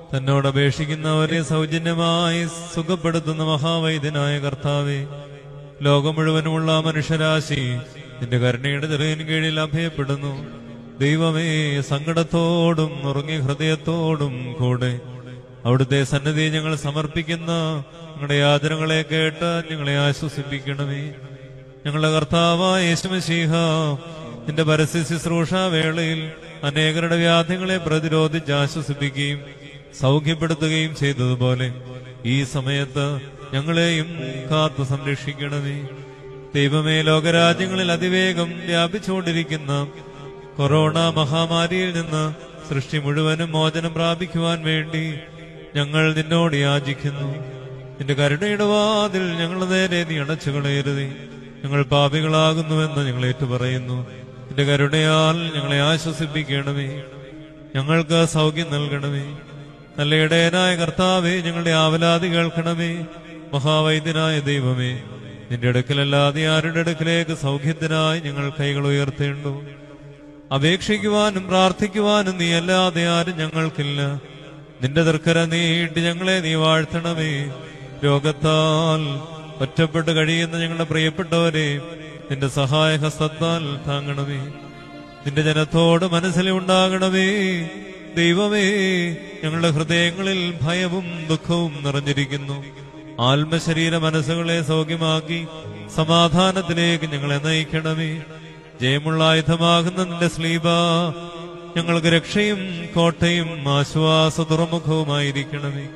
തന്നോട് അപേക്ഷിക്കുന്നവരെ സൗജന്യമായി സുഖപ്പെടുത്തുന്ന മഹാവൈദ്യനായ കർത്താവെ ലോകം മുഴുവനുമുള്ള മനുഷ്യരാശി നിന്റെ കരുണയുടെ ചെറിയൻ കീഴിൽ അഭയപ്പെടുന്നു ദൈവമേ സങ്കടത്തോടും ഉറങ്ങിയ ഹൃദയത്തോടും കൂടെ അവിടുത്തെ സന്നിധി ഞങ്ങൾ സമർപ്പിക്കുന്ന ഞങ്ങളുടെ യാതനകളെ കേട്ട് ഞങ്ങളെ ആശ്വസിപ്പിക്കണമേ ഞങ്ങളുടെ കർത്താവായ യേശുമശീഹ നിന്റെ പരസ്യ ശുശ്രൂഷ വേളയിൽ അനേകരുടെ വ്യാധികളെ പ്രതിരോധിച്ച് ആശ്വസിപ്പിക്കുകയും സൗഖ്യപ്പെടുത്തുകയും ചെയ്തതുപോലെ ഈ സമയത്ത് ഞങ്ങളെയും കാത്തു സംരക്ഷിക്കണമേ ദൈവമേ ലോകരാജ്യങ്ങളിൽ അതിവേഗം വ്യാപിച്ചുകൊണ്ടിരിക്കുന്ന കൊറോണ മഹാമാരിയിൽ നിന്ന് സൃഷ്ടി മുഴുവനും മോചനം പ്രാപിക്കുവാൻ വേണ്ടി ഞങ്ങൾ നിന്നോട് യാചിക്കുന്നു നിന്റെ കരുണയുടെ വാതിൽ ഞങ്ങളുടെ നേരെ നീ അടച്ചു കളയരുതേ ഞങ്ങൾ പാപികളാകുന്നുവെന്ന് ഞങ്ങൾ ഏറ്റുപറയുന്നു നിന്റെ കരുണയാൽ ഞങ്ങളെ ആശ്വസിപ്പിക്കണമേ ഞങ്ങൾക്ക് സൗഖ്യം നൽകണമേ നല്ല ഇടയനായ കർത്താവേ ഞങ്ങളുടെ ആവലാതി കേൾക്കണമേ മഹാവൈദ്യനായ ദൈവമേ നിന്റെ അടുക്കലല്ലാതെ ആരുടെ അടുക്കലേക്ക് സൗഖ്യത്തിനായി ഞങ്ങൾ കൈകൾ ഉയർത്തേണ്ടു അപേക്ഷിക്കുവാനും പ്രാർത്ഥിക്കുവാനും നീ അല്ലാതെ ആരും ഞങ്ങൾക്കില്ല നിന്റെ ദർക്കര നീട്ടി ഞങ്ങളെ നീ വാഴ്ത്തണമേ രോഗത്താൽ ഒറ്റപ്പെട്ട് കഴിയുന്ന ഞങ്ങളുടെ പ്രിയപ്പെട്ടവരെ നിന്റെ സഹായ ഹസ്തത്താൽ താങ്ങണമേ നിന്റെ ജനത്തോട് മനസ്സിലുണ്ടാകണമേ ദൈവമേ ഞങ്ങളുടെ ഹൃദയങ്ങളിൽ ഭയവും ദുഃഖവും നിറഞ്ഞിരിക്കുന്നു ആത്മശരീര മനസ്സുകളെ സൗഖ്യമാക്കി സമാധാനത്തിലേക്ക് ഞങ്ങളെ നയിക്കണമേ ജയമുള്ള ആയുധമാകുന്ന നിന്റെ സ്ലീബ ഞങ്ങൾക്ക് രക്ഷയും കോട്ടയും ആശ്വാസ തുറമുഖവുമായിരിക്കണമേ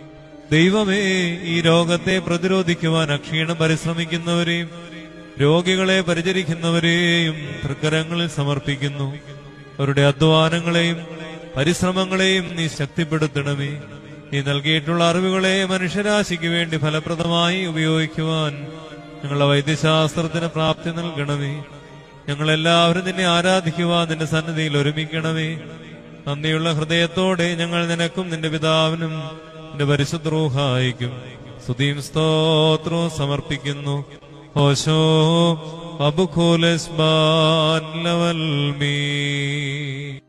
ദൈവമേ ഈ രോഗത്തെ പ്രതിരോധിക്കുവാൻ അക്ഷീണം പരിശ്രമിക്കുന്നവരെയും രോഗികളെ പരിചരിക്കുന്നവരെയും തൃക്കരങ്ങളിൽ സമർപ്പിക്കുന്നു അവരുടെ അധ്വാനങ്ങളെയും പരിശ്രമങ്ങളെയും നീ ശക്തിപ്പെടുത്തണമേ നീ നൽകിയിട്ടുള്ള അറിവുകളെ മനുഷ്യരാശിക്ക് വേണ്ടി ഫലപ്രദമായി ഉപയോഗിക്കുവാൻ ഞങ്ങളുടെ വൈദ്യശാസ്ത്രത്തിന് പ്രാപ്തി നൽകണമേ ഞങ്ങളെല്ലാവരും നിന്നെ ആരാധിക്കുവാൻ നിന്റെ സന്നിധിയിൽ ഒരുമിക്കണമേ നന്ദിയുള്ള ഹൃദയത്തോടെ ഞങ്ങൾ നിനക്കും നിന്റെ പിതാവിനും നിന്റെ പരിശുദ്ധ റൂഹായിക്കും സ്തുതിയും സ്തോത്രവും സമർപ്പിക്കുന്നു ഓശോ അബുഖോലസ്ബാൻ ലവൽ മീ